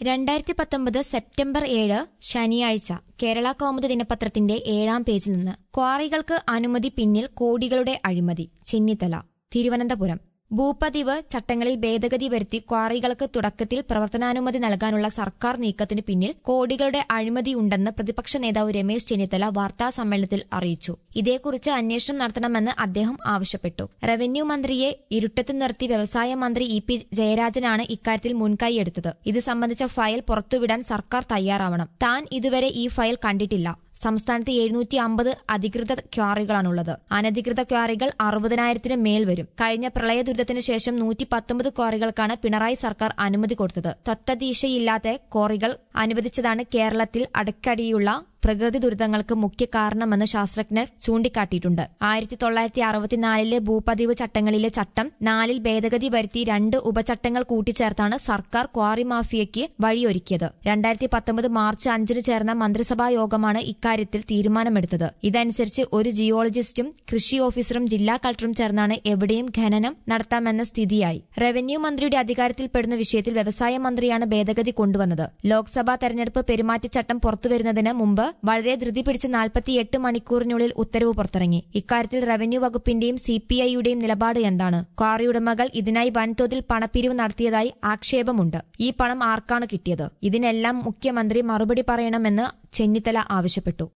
രണ്ടായിരത്തി പത്തൊമ്പത് സെപ്റ്റംബർ ഏഴ് ശനിയാഴ്ച കേരള കൗമുദി ദിനപത്രത്തിന്റെ ഏഴാം പേജിൽ നിന്ന് ക്വാറികൾക്ക് അനുമതി പിന്നിൽ കോടികളുടെ അഴിമതി ചെന്നിത്തല തിരുവനന്തപുരം ഭൂപതിവ് ചട്ടങ്ങളിൽ ഭേദഗതി വരുത്തി ക്വാറികൾക്ക് തുടക്കത്തിൽ പ്രവർത്തനാനുമതി നൽകാനുള്ള സർക്കാർ നീക്കത്തിന് പിന്നിൽ കോടികളുടെ അഴിമതിയുണ്ടെന്ന് പ്രതിപക്ഷ നേതാവ് രമേശ് ചെന്നിത്തല വാർത്താ സമ്മേളനത്തിൽ അറിയിച്ചു ഇതേക്കുറിച്ച് അന്വേഷണം നടത്തണമെന്ന് അദ്ദേഹം ആവശ്യപ്പെട്ടു റവന്യൂ മന്ത്രിയെ ഇരുട്ടത്ത് നിർത്തി വ്യവസായ മന്ത്രി ഇ പി ജയരാജനാണ് ഇക്കാര്യത്തിൽ മുൻകൈയെടുത്തത് ഇത് സംബന്ധിച്ച ഫയൽ പുറത്തുവിടാൻ സർക്കാർ തയ്യാറാവണം താൻ ഇതുവരെ ഈ ഫയൽ കണ്ടിട്ടില്ല സംസ്ഥാനത്ത് എഴുന്നൂറ്റി അമ്പത് അധികൃത ക്വാറികളാണുള്ളത് അനധികൃത ക്വാറികൾ അറുപതിനായിരത്തിന് മേൽ വരും കഴിഞ്ഞ പ്രളയ ദുരിതത്തിന് ശേഷം നൂറ്റി പത്തൊമ്പത് ക്വാറികൾക്കാണ് പിണറായി സർക്കാർ അനുമതി കൊടുത്തത് തത്തദീശയില്ലാത്ത ക്വാറികൾ അനുവദിച്ചതാണ് കേരളത്തിൽ അടക്കടിയുള്ള പ്രകൃതി ദുരിതങ്ങൾക്ക് മുഖ്യ കാരണമെന്ന് ശാസ്ത്രജ്ഞർ ചൂണ്ടിക്കാട്ടിയിട്ടുണ്ട് ആയിരത്തി തൊള്ളായിരത്തി അറുപത്തിനാലിലെ ഭൂപതിവ് ചട്ടങ്ങളിലെ ചട്ടം നാലിൽ ഭേദഗതി വരുത്തി രണ്ട് ഉപചട്ടങ്ങൾ കൂട്ടിച്ചേർത്താണ് സർക്കാർ ക്വാറി മാഫിയയ്ക്ക് വഴിയൊരുക്കിയത് രണ്ടായിരത്തി പത്തൊമ്പത് മാർച്ച് അഞ്ചിന് ചേർന്ന മന്ത്രിസഭാ യോഗമാണ് ഇക്കാര്യത്തിൽ തീരുമാനമെടുത്തത് ഇതനുസരിച്ച് ഒരു ജിയോളജിസ്റ്റും കൃഷി ഓഫീസറും ജില്ലാ കളക്ടറും ചേർന്നാണ് എവിടെയും ഖനനം നടത്താമെന്ന സ്ഥിതിയായി റവന്യൂ മന്ത്രിയുടെ അധികാരത്തിൽപ്പെടുന്ന വിഷയത്തിൽ വ്യവസായ മന്ത്രിയാണ് ഭേദഗതി കൊണ്ടുവന്നത് ലോക്സഭാ തെരഞ്ഞെടുപ്പ് പെരുമാറ്റച്ചട്ടം പുറത്തുവരുന്നതിന് മുമ്പ് വളരെ ധൃതി പിടിച്ച് നാൽപ്പത്തിയെട്ട് മണിക്കൂറിനുള്ളിൽ ഉത്തരവ് പുറത്തിറങ്ങി ഇക്കാര്യത്തിൽ റവന്യൂ വകുപ്പിന്റെയും സി പി ഐയുടെയും നിലപാട് എന്താണ് ക്വാറി ഉടമകൾ ഇതിനായി വൻതോതിൽ പണപ്പിരിവ് നടത്തിയതായി ആക്ഷേപമുണ്ട് ഈ പണം ആർക്കാണ് കിട്ടിയത് ഇതിനെല്ലാം മുഖ്യമന്ത്രി മറുപടി പറയണമെന്ന് ചെന്നിത്തല ആവശ്യപ്പെട്ടു